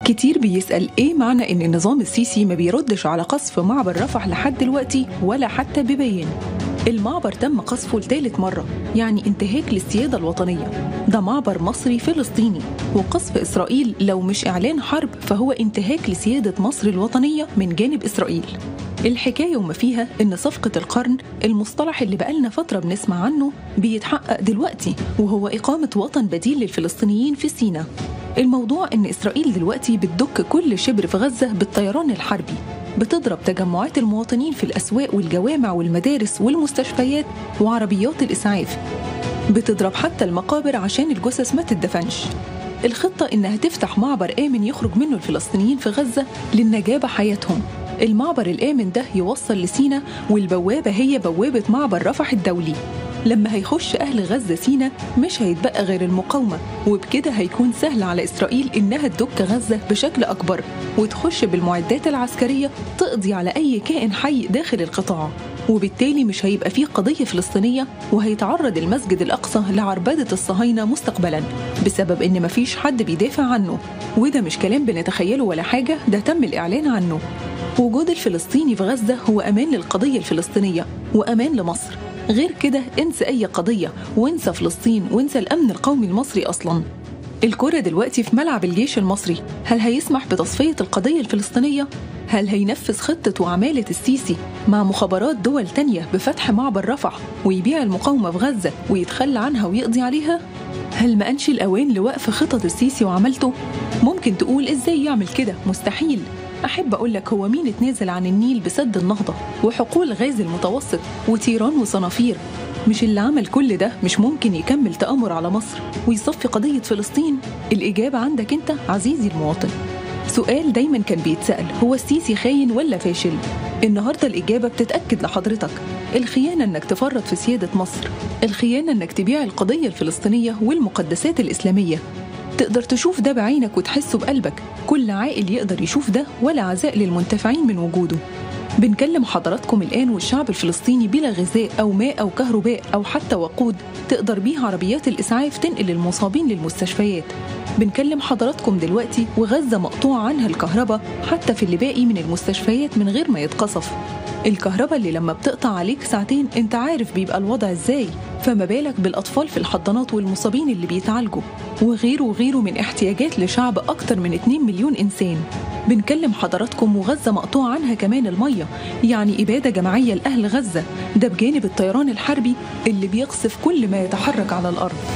كتير بيسأل إيه معنى إن النظام السيسي ما بيردش على قصف معبر رفح لحد دلوقتي ولا حتى ببيان المعبر تم قصفه لثالث مرة يعني انتهاك للسيادة الوطنية ده معبر مصري فلسطيني وقصف إسرائيل لو مش إعلان حرب فهو انتهاك لسيادة مصر الوطنية من جانب إسرائيل الحكاية وما فيها إن صفقة القرن المصطلح اللي بقالنا فترة بنسمع عنه بيتحقق دلوقتي وهو إقامة وطن بديل للفلسطينيين في سيناء الموضوع إن إسرائيل دلوقتي بتدك كل شبر في غزة بالطيران الحربي بتضرب تجمعات المواطنين في الأسواق والجوامع والمدارس والمستشفيات وعربيات الإسعاف بتضرب حتى المقابر عشان الجثث ما تدفنش الخطة إنها تفتح معبر آمن يخرج منه الفلسطينيين في غزة للنجاة بحياتهم المعبر الآمن ده يوصل لسينا والبوابة هي بوابة معبر رفح الدولي لما هيخش أهل غزة سينا مش هيتبقى غير المقاومة وبكده هيكون سهل على إسرائيل إنها تدك غزة بشكل أكبر وتخش بالمعدات العسكرية تقضي على أي كائن حي داخل القطاع وبالتالي مش هيبقى فيه قضية فلسطينية وهيتعرض المسجد الأقصى لعربدة الصهاينة مستقبلا بسبب إن مفيش حد بيدافع عنه وده مش كلام بنتخيله ولا حاجة ده تم الإعلان عنه وجود الفلسطيني في غزة هو أمان للقضية الفلسطينية وأمان لمصر غير كده انسى أي قضية وانسى فلسطين وانسى الأمن القومي المصري أصلا الكرة دلوقتي في ملعب الجيش المصري هل هيسمح بتصفية القضية الفلسطينية؟ هل هينفذ خطة وعمالة السيسي مع مخابرات دول تانية بفتح معبر رفح ويبيع المقاومة في غزة ويتخلى عنها ويقضي عليها؟ هل ما أنش الأوان لوقف خطط السيسي وعملته؟ ممكن تقول إزاي يعمل كده؟ مستحيل أحب أقول لك هو مين اتنازل عن النيل بسد النهضة وحقول غاز المتوسط وتيران وصنافير مش اللي عمل كل ده مش ممكن يكمل تآمر على مصر ويصفي قضية فلسطين الإجابة عندك أنت عزيزي المواطن سؤال دايما كان بيتسأل هو السيسي خاين ولا فاشل؟ النهاردة الإجابة بتتأكد لحضرتك الخيانة إنك تفرط في سيادة مصر الخيانة إنك تبيع القضية الفلسطينية والمقدسات الإسلامية تقدر تشوف ده بعينك وتحسه بقلبك كل عاقل يقدر يشوف ده ولا عزاء للمنتفعين من وجوده بنكلم حضراتكم الآن والشعب الفلسطيني بلا غذاء أو ماء أو كهرباء أو حتى وقود تقدر بيه عربيات الإسعاف تنقل المصابين للمستشفيات بنكلم حضراتكم دلوقتي وغزة مقطوع عنها الكهرباء حتى في اللي باقي من المستشفيات من غير ما يتقصف الكهرباء اللي لما بتقطع عليك ساعتين انت عارف بيبقى الوضع ازاي فما بالك بالأطفال في الحضانات والمصابين اللي بيتعالجوا وغيره وغيره من احتياجات لشعب أكتر من 2 مليون إنسان بنكلم حضراتكم وغزة مقطوع عنها كمان المية يعني إبادة جماعية لأهل غزة ده بجانب الطيران الحربي اللي بيقصف كل ما يتحرك على الأرض